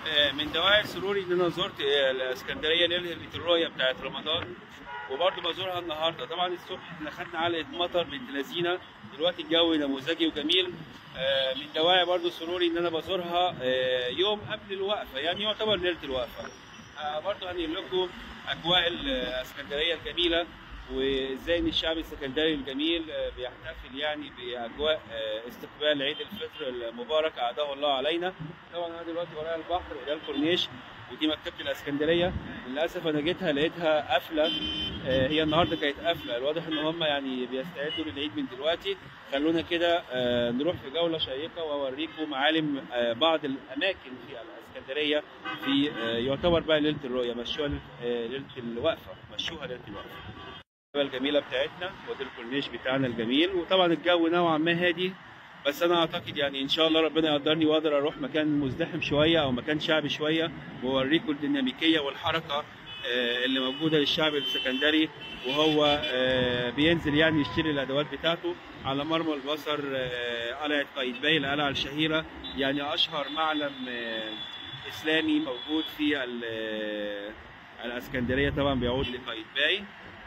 آه، من دواعي سروري ان انا زرت آه، الاسكندريه ليله الرؤيه بتاعت رمضان وبرضه بزورها النهارده طبعا الصبح احنا خدنا علقه مطر بنت لذينه دلوقتي الجو نموذجي وجميل آه، من دواعي برضه سروري ان انا بزورها آه، يوم قبل الوقفه يعني يعتبر ليله الوقفه آه، برضه هنقل لكم اجواء الاسكندريه الجميله وازاي ان الشعب السكندري الجميل آه، بيحتفل يعني باجواء آه، استقبال عيد الفطر المبارك اعاده الله علينا طبعا انا دلوقتي ورايا البحر وده الكورنيش ودي مكتبه الاسكندريه للاسف انا جيتها لقيتها قافله آه، هي النهارده كانت قافله الواضح ان هم يعني بيستعدوا للعيد من دلوقتي خلونا كده آه، نروح في جوله شيقه واوريكم معالم آه، بعض الاماكن في الاسكندريه في آه، يعتبر بقى ليله الرؤيه مشوها ليلة- آه، ليله الوقفه مشوها ليله الوقفه الجميله بتاعتنا وادي الكورنيش بتاعنا الجميل وطبعا الجو نوعا ما هادي بس انا اعتقد يعني ان شاء الله ربنا يقدرني واقدر اروح مكان مزدحم شويه او مكان شعبي شويه واوريكم الديناميكيه والحركه آه، اللي موجوده للشعب السكندري وهو آه، بينزل يعني يشتري الادوات بتاعته على مرمى البصر آه، قلعه قايتباي القلعه الشهيره يعني اشهر معلم آه، اسلامي موجود في ال- آه، الاسكندريه طبعا بيعود لقايتباي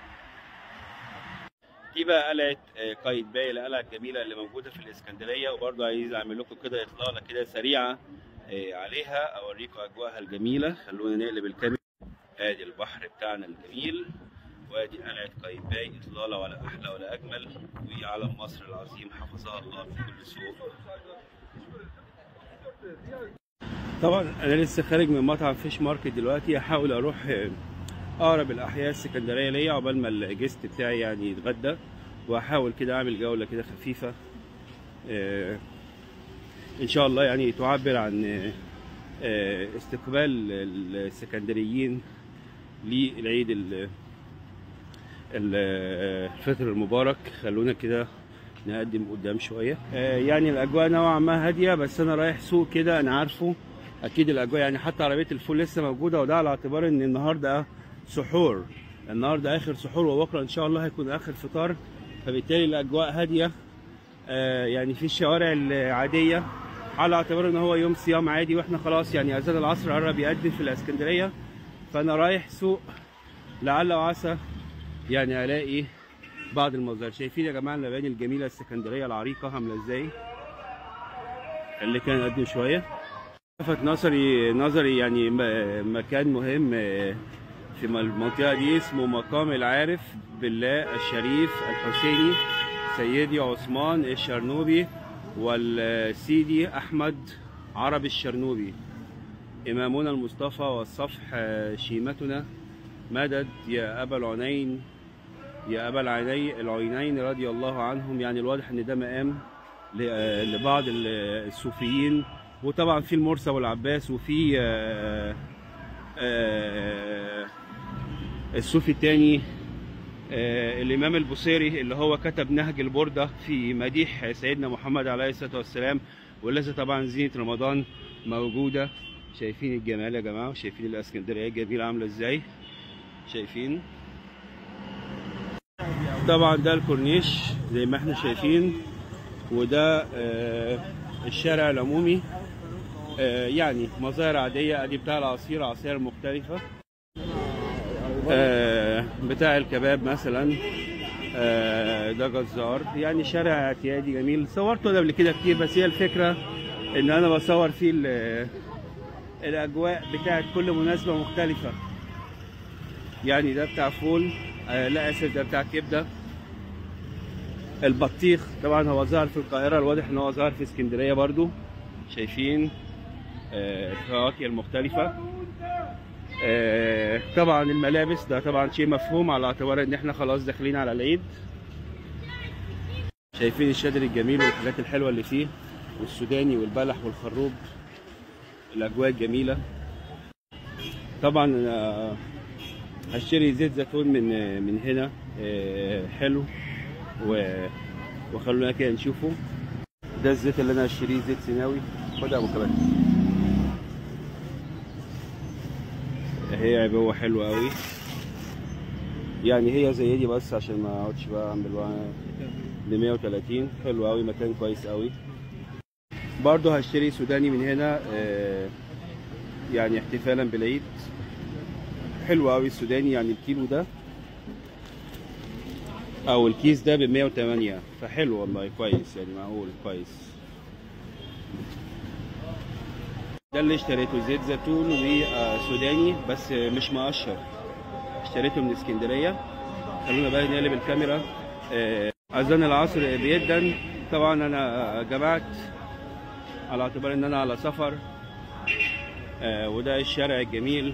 دي بقى قلعه آه، قايتباي القلعه الجميله اللي موجوده في الاسكندريه وبرضه عايز اعمل لكم كده اطلاله كده سريعه آه، عليها اوريكم اجواءها الجميله خلونا نقلب الكاميرا ادي البحر بتاعنا الجميل وادي قلعه قايتباي اطلاله ولا احلى ولا اجمل وعلم مصر العظيم حفظها الله في كل سوق طبعا انا لسه خارج من مطعم فيش ماركت دلوقتي هحاول اروح آه، اقرب الاحياء السكندريه ليا عقبال ما الجست بتاعي يعني يتغدى وهحاول كده اعمل جوله كده خفيفه آه، ان شاء الله يعني تعبر عن آه، آه، استقبال السكندريين للعيد ال- ال- آه، الفطر المبارك خلونا كده نقدم قدام شويه آه، يعني الاجواء نوعا ما هاديه بس انا رايح سوق كده انا عارفه اكيد الاجواء يعني حتى عربيه الفول لسه موجوده وده على اعتبار ان النهارده سحور النهارده اخر سحور وبكره ان شاء الله هيكون اخر فطار فبالتالي الاجواء هاديه آه، يعني في الشوارع العاديه على اعتبار ان هو يوم صيام عادي واحنا خلاص يعني اذان العصر قرب يأذن في الاسكندريه فانا رايح سوق لعل وعسى يعني الاقي بعض المظاهر شايفين يا جماعه المباني الجميله السكندريه العريقه عامله ازاي اللي كان نقدم شويه لفت نظري نظري يعني م- مكان مهم آه، في المنطقه دي اسمه مقام العارف بالله الشريف الحسيني سيدي عثمان الشرنوبي والسيدي احمد عربي الشرنوبي امامنا المصطفى والصفح آه، شيمتنا مدد يا ابا العنين يا ابا العيني العينين رضي الله عنهم يعني الواضح ان ده مقام ل- آه، لبعض ال- الصوفيين وطبعا في المرسى والعباس وفي آه، آه، الصوفي الثاني الامام البصيري اللي هو كتب نهج البرده في مديح سيدنا محمد عليه الصلاه والسلام ولسه طبعا زينه رمضان موجوده شايفين الجمال يا جماعه وشايفين الاسكندريه الجميله عامله ازاي شايفين طبعا ده الكورنيش زي ما احنا شايفين وده آه، الشارع العمومي آه، يعني مظاهر عادية ادي بتاع العصير عصير مختلفة آه، بتاع الكباب مثلا آه، ده جزار يعني شارع اعتيادي جميل صورته انا قبل كده كتير بس هي الفكرة ان انا بصور فيه ال- الاجواء بتاعت كل مناسبة مختلفة يعني ده بتاع فول آه، لا اسف ده بتاع كبده البطيخ طبعا هو ظهر في القاهره الواضح ان هو ظهر في اسكندريه برضو شايفين آه، الفواكه المختلفه آه، طبعا الملابس ده طبعا شيء مفهوم على اعتبار ان احنا خلاص داخلين على العيد شايفين الشادر الجميل والحاجات الحلوه اللي فيه والسوداني والبلح والخروب الاجواء الجميله طبعا أنا هشتري زيت زيتون من من هنا آه، حلو و وخلونا كده نشوفه ده الزيت اللي انا هشتريه زيت سيناوي خدها ابو كمان هي عبوه حلوه قوي يعني هي زي دي بس عشان ما اقعدش بقى اعمل بقى ب 130 حلو قوي مكان كويس قوي برضو هشتري سوداني من هنا آه، يعني احتفالا بالعيد حلو قوي السوداني يعني الكيلو ده او الكيس ده ب 108 فحلو والله كويس يعني معقول كويس ده اللي اشتريته زيت زيتون وسوداني بس مش مقشر اشتريته من اسكندريه خلونا بقى نقلب الكاميرا آه، اذان العصر بيدن طبعا انا جمعت على اعتبار ان انا على سفر آه، وده الشارع الجميل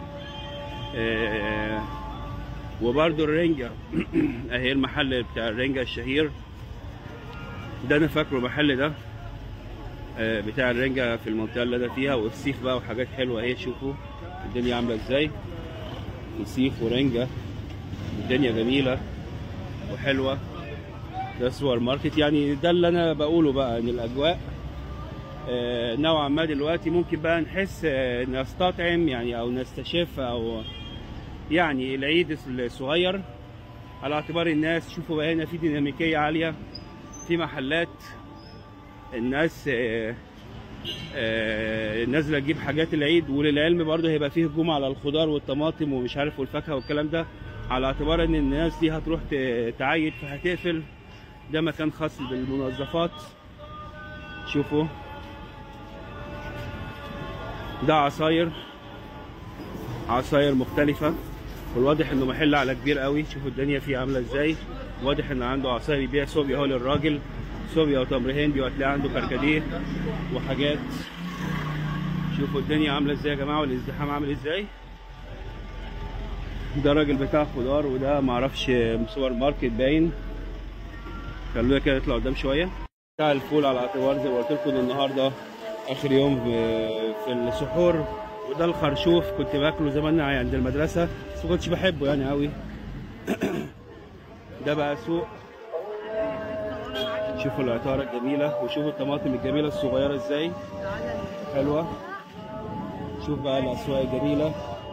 آه، وبرده الرنجة اهي المحل بتاع الرنجة الشهير ده انا فاكره المحل ده آه، بتاع الرنجة في المنطقة اللي انا فيها والسيخ بقى وحاجات حلوة اهي شوفوا الدنيا عاملة ازاي وسيخ ورنجة الدنيا جميلة وحلوة ده سوبر ماركت يعني ده اللي انا بقوله بقى ان الاجواء آه، نوعا ما دلوقتي ممكن بقى نحس آه، نستطعم يعني او نستشف او يعني العيد الصغير على اعتبار الناس شوفوا بقى هنا في ديناميكية عالية في محلات الناس آه، آه، نازله تجيب حاجات العيد وللعلم برضه هيبقى فيه هجوم على الخضار والطماطم ومش عارف والفاكهه والكلام ده على اعتبار ان الناس دي هتروح ت- تعيد فهتقفل ده مكان خاص بالمنظفات شوفوا ده عصاير عصاير مختلفة والواضح انه محل على كبير قوي شوفوا الدنيا فيه عاملة ازاي واضح ان عنده عصاير يبيع صوبيا هو للراجل صوبيا وتمر هندي وهتلاقي عنده كركديه وحاجات شوفوا الدنيا عاملة ازاي يا جماعة والازدحام عامل ازاي ده راجل بتاع خضار وده معرفش سوبر ماركت باين خلونا كده نطلع قدام شوية بتاع الفول على اعتبار زي ما قلت لكم إن النهارده اخر يوم في- في السحور وده الخرشوف كنت باكله زمان عند المدرسة بس ما كنتش بحبه يعني قوي ده بقى سوق شوفوا العطارة الجميلة وشوفوا الطماطم الجميلة الصغيرة ازاي حلوة شوف بقى الأسواق الجميلة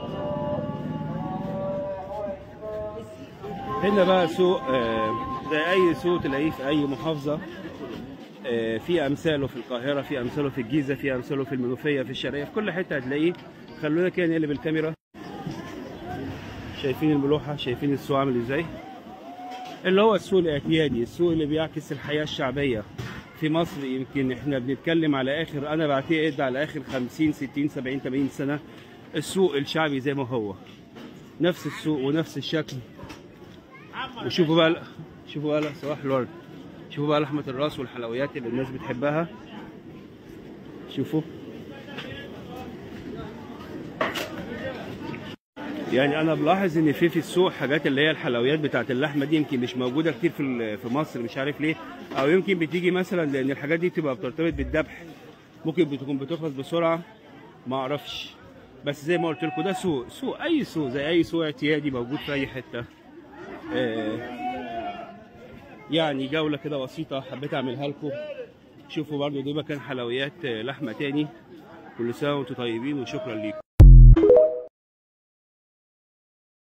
هنا بقى سوق آه، زي أي سوق تلاقيه في أي محافظة آه، في أمثاله في القاهرة في أمثاله في الجيزة في أمثاله في المنوفية في الشرقية في كل حتة هتلاقيه خلونا كده نقلب الكاميرا شايفين الملوحة شايفين السوق عامل ازاي اللي هو السوق الاعتيادي السوق اللي بيعكس الحياة الشعبية في مصر يمكن احنا بنتكلم على اخر انا بعتقد على اخر 50 60 70 80 سنة السوق الشعبي زي ما هو نفس السوق ونفس الشكل وشوفوا بقى شوفوا بقى صباح الورد شوفوا بقى لحمة الراس والحلويات اللي الناس بتحبها شوفوا يعني انا بلاحظ ان في في السوق حاجات اللي هي الحلويات بتاعت اللحمه دي يمكن مش موجوده كتير في ال- في مصر مش عارف ليه او يمكن بتيجي مثلا لان الحاجات دي بتبقى بترتبط بالذبح ممكن بتكون بتخلص بسرعه ما اعرفش بس زي ما قلت لكم ده سوق سوق اي سوق زي اي سوق اعتيادي موجود في اي حته آه يعني جوله كده بسيطه حبيت اعملها لكم شوفوا برضو دي مكان حلويات آه، لحمه تاني كل سنه وانتم طيبين وشكرا ليكم